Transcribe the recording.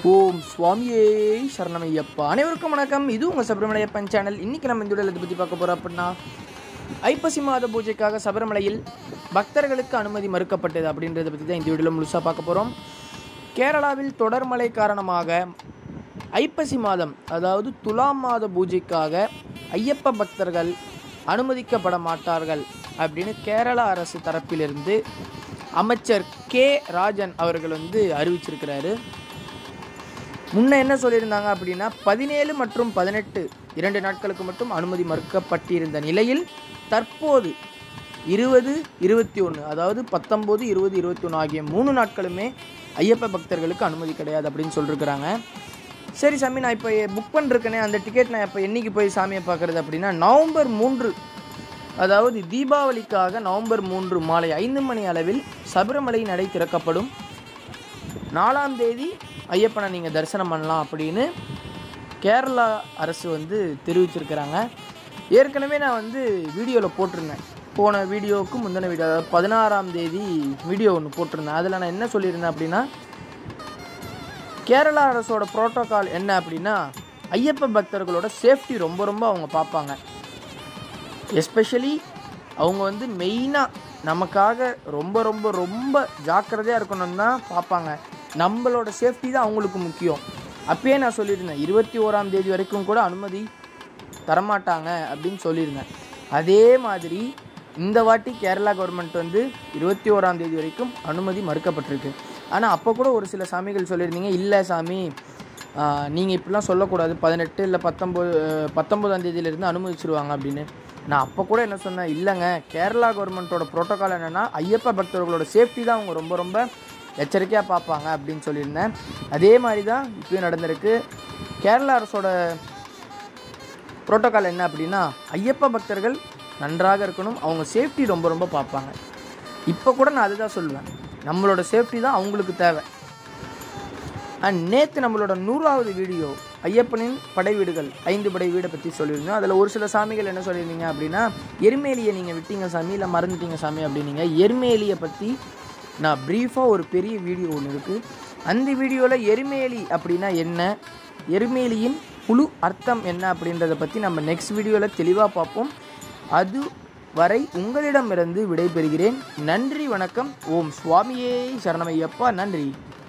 ஓம் சுவாமியே சரணமையப்பா அனைவருக்கும் வணக்கம் இது உங்கள் சபரிமலையப்பன் சேனல் இன்னைக்கு நம்ம இந்த இதை பற்றி பார்க்க போகிறோம் அப்படின்னா ஐப்பசி மாத பூஜைக்காக சபரிமலையில் பக்தர்களுக்கு அனுமதி மறுக்கப்பட்டது அப்படின்றத பற்றி தான் இந்த வீடியோவில் முழுசாக பார்க்க போகிறோம் கேரளாவில் தொடர் மழை காரணமாக ஐப்பசி மாதம் அதாவது துலாம் மாத பூஜைக்காக ஐயப்ப பக்தர்கள் அனுமதிக்கப்பட மாட்டார்கள் அப்படின்னு கேரளா அரசு தரப்பிலிருந்து அமைச்சர் கே ராஜன் அவர்கள் வந்து அறிவிச்சிருக்கிறாரு முன்ன என்ன சொல்லியிருந்தாங்க அப்படின்னா பதினேழு மற்றும் பதினெட்டு இரண்டு நாட்களுக்கு மட்டும் அனுமதி மறுக்கப்பட்டிருந்த நிலையில் தற்போது இருபது இருபத்தி ஒன்று அதாவது பத்தொம்போது இருபது இருபத்தி ஒன்று ஆகிய மூணு நாட்களுமே ஐயப்ப பக்தர்களுக்கு அனுமதி கிடையாது அப்படின்னு சொல்லியிருக்கிறாங்க சரி சாமி நான் இப்போ புக் பண்ணிருக்கேனே அந்த டிக்கெட் நான் இப்போ என்னைக்கு போய் சாமியை பார்க்குறது அப்படின்னா நவம்பர் மூன்று அதாவது தீபாவளிக்காக நவம்பர் மூன்று மாலை ஐந்து மணி அளவில் சபரிமலை நடை திறக்கப்படும் நாலாம் தேதி ஐயப்பனை நீங்கள் தரிசனம் பண்ணலாம் அப்படின்னு கேரளா அரசு வந்து தெரிவிச்சிருக்கிறாங்க ஏற்கனவே நான் வந்து வீடியோவில் போட்டிருந்தேன் போன வீடியோவுக்கு முந்தின வீடியோ அதாவது பதினாறாம் தேதி வீடியோ ஒன்று போட்டிருந்தேன் அதில் நான் என்ன சொல்லியிருந்தேன் அப்படின்னா கேரளா அரசோட ப்ரோட்டோகால் என்ன அப்படின்னா ஐயப்ப பக்தர்களோட சேஃப்டி ரொம்ப ரொம்ப அவங்க பார்ப்பாங்க எஸ்பெஷலி அவங்க வந்து மெயினாக நமக்காக ரொம்ப ரொம்ப ரொம்ப ஜாக்கிரதையாக இருக்கணும்னு தான் பார்ப்பாங்க நம்மளோட சேஃப்டி தான் அவங்களுக்கு முக்கியம் அப்பயே நான் சொல்லியிருந்தேன் இருபத்தி ஓராம் தேதி வரைக்கும் கூட அனுமதி தரமாட்டாங்க அப்படின்னு சொல்லியிருந்தேன் அதே மாதிரி இந்த வாட்டி கேரளா கவர்மெண்ட் வந்து இருபத்தி ஓராம் தேதி வரைக்கும் அனுமதி மறுக்கப்பட்டிருக்கு ஆனால் அப்போ கூட ஒரு சில சாமிகள் சொல்லியிருந்தீங்க இல்லை சாமி நீங்கள் இப்படிலாம் சொல்லக்கூடாது பதினெட்டு இல்லை பத்தொம்போது பத்தொம்போதாம் தேதியிலேருந்து அனுமதிச்சிருவாங்க அப்படின்னு நான் அப்போ கூட என்ன சொன்னேன் இல்லைங்க கேரளா கவர்மெண்ட்டோட ப்ரோட்டோக்கால் என்னென்னா ஐயப்ப பக்தர்களோட சேஃப்டி தான் அவங்க ரொம்ப ரொம்ப எச்சரிக்கையாக பார்ப்பாங்க அப்படின்னு சொல்லியிருந்தேன் அதே மாதிரி தான் இப்பயும் நடந்திருக்கு கேரளா அரசோட ப்ரோட்டோக்கால் என்ன அப்படின்னா ஐயப்ப பக்தர்கள் நன்றாக இருக்கணும் அவங்க சேஃப்டி ரொம்ப ரொம்ப பார்ப்பாங்க இப்போ கூட நான் அதுதான் சொல்லுவேன் நம்மளோட சேஃப்டி தான் அவங்களுக்கு தேவை அண்ட் நேற்று நம்மளோட நூறாவது வீடியோ ஐயப்பனின் படை வீடுகள் ஐந்து படை வீடை பற்றி சொல்லியிருந்தோம் அதில் ஒரு சில சாமிகள் என்ன சொல்லியிருந்தீங்க அப்படின்னா எருமேலியை நீங்கள் விட்டீங்க சாமி இல்லை மறந்துட்டீங்க சாமி அப்படின்னீங்க எருமேலியை பற்றி நான் ப்ரீஃபாக ஒரு பெரிய வீடியோ ஒன்று இருக்குது அந்த வீடியோவில் எருமேலி அப்படின்னா என்ன எருமேலியின் முழு அர்த்தம் என்ன அப்படின்றத பற்றி நம்ம நெக்ஸ்ட் வீடியோவில் தெளிவாக பார்ப்போம் அது வரை உங்களிடமிருந்து விடைபெறுகிறேன் நன்றி வணக்கம் ஓம் சுவாமியே சரணமையப்பா நன்றி